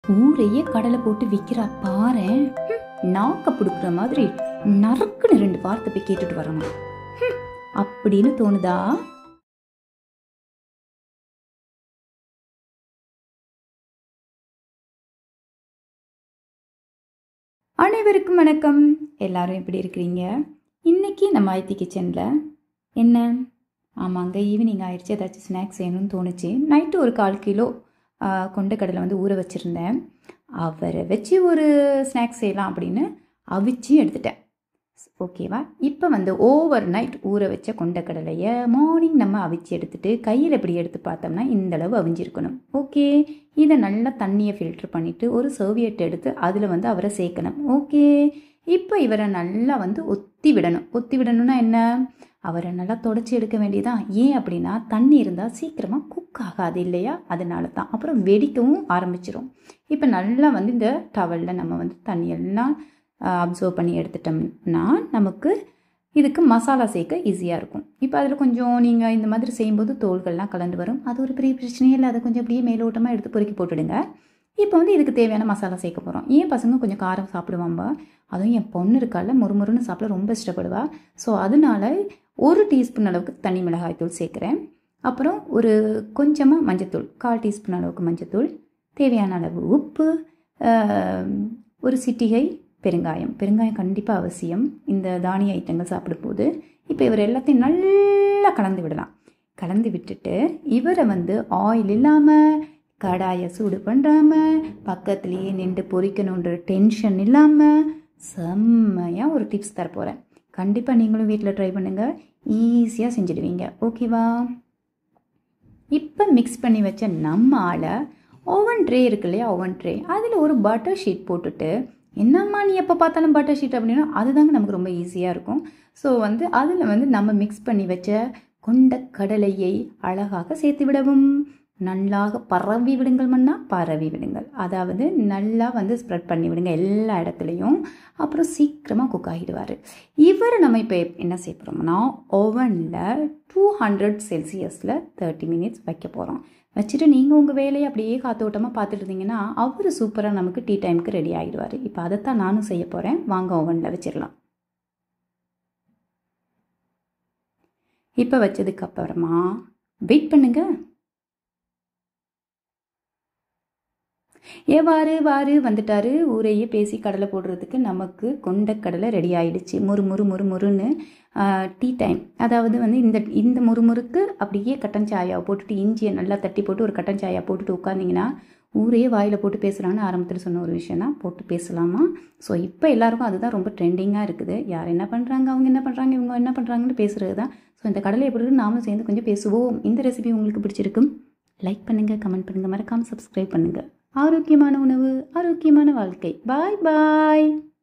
ஊரையே கடலை போட்டு விற்கிறா பாரேன் ஹம், நாக்க பிடுக்குற மாதிரி நறுக்குன்னு ரெண்டு வார்த்தை போய் கேட்டுட்டு வரணும் ஹம், அப்படின்னு தோணுதா அனைவருக்கும் வணக்கம் எல்லாரும் எப்படி இருக்கிறீங்க இன்னைக்கு நம்ம ஐடி கிச்சனில் என்ன ஆமாங்க ஈவினிங் ஆயிடுச்சு ஏதாச்சும் ஸ்நாக்ஸ் செய்யணும்னு தோணுச்சு நைட்டு ஒரு கால் கிலோ கொண்டக்கடலை வந்து ஊற வச்சுருந்தேன் அவரை வச்சு ஒரு ஸ்நாக்ஸ் செய்யலாம் அப்படின்னு அவிச்சு எடுத்துட்டேன் ஓகேவா இப்போ வந்து ஓவர் நைட் ஊற வச்ச கொண்டக்கடலையை மார்னிங் நம்ம அவிச்சு எடுத்துட்டு கையில் இப்படி எடுத்து பார்த்தோம்னா இந்த அளவு அவிஞ்சிருக்கணும் ஓகே இதை நல்லா தண்ணியை ஃபில்டர் பண்ணிவிட்டு ஒரு சர்வியட் எடுத்து அதில் வந்து அவரை சேர்க்கணும் ஓகே இப்போ இவரை நல்லா வந்து ஒத்தி விடணும் ஒத்தி விடணும்னா என்ன அவரை நல்லா தொடச்சி எடுக்க வேண்டியதான் ஏன் அப்படின்னா தண்ணி இருந்தால் சீக்கிரமாக குக் ஆகாது இல்லையா அதனால தான் அப்புறம் வெடிக்கவும் ஆரம்பிச்சிரும் இப்போ நல்லா வந்து இந்த டவலில் நம்ம வந்து தண்ணியெல்லாம் அப்சர்வ் பண்ணி எடுத்துட்டோம்னா நமக்கு இதுக்கு மசாலா சேர்க்க ஈஸியாக இருக்கும் இப்போ அதில் கொஞ்சம் நீங்கள் இந்த மாதிரி செய்யும்போது தோள்கள்லாம் கலந்து வரும் அது ஒரு பெரிய பிரச்சனையே இல்லை அதை கொஞ்சம் அப்படியே மேலோட்டமாக எடுத்து பொறுக்கி போட்டுடுங்க இப்போ வந்து இதுக்கு தேவையான மசாலா சேர்க்க போகிறோம் ஏன் பசங்க கொஞ்சம் காரம் சாப்பிடுவாங்க அதுவும் என் பொண்ணு இருக்கால முறுமுறுன்னு சாப்பிட ரொம்ப இஷ்டப்படுவா ஸோ அதனால ஒரு டீஸ்பூன் அளவுக்கு தனி மிளகாய் தூள் சேர்க்குறேன் அப்புறம் ஒரு கொஞ்சமாக மஞ்சத்தூள் கால் டீஸ்பூன் அளவுக்கு மஞ்சத்தூள் தேவையான அளவு உப்பு ஆஹ், ஒரு சிட்டிகை பெருங்காயம் பெருங்காயம் கண்டிப்பாக அவசியம் இந்த தானிய ஐட்டங்கள் சாப்பிடும்போது இப்போ இவர் எல்லாத்தையும் நல்லா கலந்து விடலாம் கலந்து விட்டுட்டு இவரை வந்து ஆயில் இல்லாமல் கடாயை சூடு பண்ணாமல் பக்கத்துலேயே நின்று பொரிக்கணுன்ற டென்ஷன் இல்லாமல் செம்மையாக ஒரு டிப்ஸ் தர போகிறேன் கண்டிப்பாக நீங்களும் வீட்டில் ட்ரை பண்ணுங்கள் ஈஸியாக செஞ்சுடுவீங்க ஓகேவா இப்போ மிக்ஸ் பண்ணி வச்ச நம்ம ஆளை ஓவன் ட்ரே இருக்கு இல்லையா ஓவன் ட்ரே அதில் ஒரு பட்டர் ஷீட் போட்டுட்டு என்னம்மா நீ எப்போ பார்த்தாலும் பட்டர் ஷீட் அப்படின்னா அதுதாங்க நமக்கு ரொம்ப ஈஸியாக இருக்கும் ஸோ வந்து அதில் வந்து நம்ம மிக்ஸ் பண்ணி வச்ச கொண்ட கடலையை அழகாக சேர்த்து விடவும் நல்லாக பரவி விடுங்கள் மண்ணா பரவி விடுங்கள் அதாவது நல்லா வந்து ஸ்ப்ரெட் பண்ணி விடுங்க எல்லா இடத்துலையும் அப்புறம் சீக்கிரமாக குக் ஆகிடுவார் இவர் நம்ம இப்போ என்ன செய்ய போகிறோம்னா ஓவனில் டூ ஹண்ட்ரட் செல்சியஸில் தேர்ட்டி மினிட்ஸ் வைக்க போகிறோம் வச்சுட்டு நீங்கள் உங்கள் வேலையை அப்படியே காத்தோட்டமாக பார்த்துட்டு இருந்தீங்கன்னா அவர் சூப்பராக நமக்கு டீ டைமுக்கு ரெடி ஆகிடுவார் இப்போ அதைத்தான் நானும் செய்ய போகிறேன் வாங்க ஓவனில் வச்சிடலாம் இப்போ வச்சதுக்கு அப்புறமா வெயிட் பண்ணுங்க ஏ வாரு வாரு வந்துட்டாரு ஊரையே பேசி கடலை போடுறதுக்கு நமக்கு கொண்ட கடலை ரெடி ஆயிடுச்சு முறு முறு முறு முறுன்னு டீ டைம் அதாவது வந்து இந்த இந்த முறுமுறுக்கு அப்படியே கட்டன் சாயாவை போட்டுட்டு இஞ்சியை நல்லா தட்டி போட்டு ஒரு கட்டன் சாயா போட்டுட்டு உட்காந்திங்கன்னா ஊரையே வாயில் போட்டு பேசுகிறான்னு ஆரம்பத்தில் சொன்ன ஒரு விஷயம் தான் போட்டு பேசலாமா ஸோ இப்போ எல்லாருக்கும் அதுதான் ரொம்ப ட்ரெண்டிங்காக இருக்குது யார் என்ன பண்ணுறாங்க அவங்க என்ன பண்ணுறாங்க இவங்க என்ன பண்ணுறாங்கன்னு பேசுகிறது தான் ஸோ இந்த கடலை எப்படி இருக்குன்னு நாமளும் சேர்ந்து கொஞ்சம் பேசுவோம் இந்த ரெசிபி உங்களுக்கு பிடிச்சிருக்கும் லைக் பண்ணுங்கள் கமெண்ட் பண்ணுங்கள் மறக்காமல் சப்ஸ்கிரைப் பண்ணுங்கள் ஆரோக்கியமான உணவு ஆரோக்கியமான வாழ்க்கை பாய் பாய்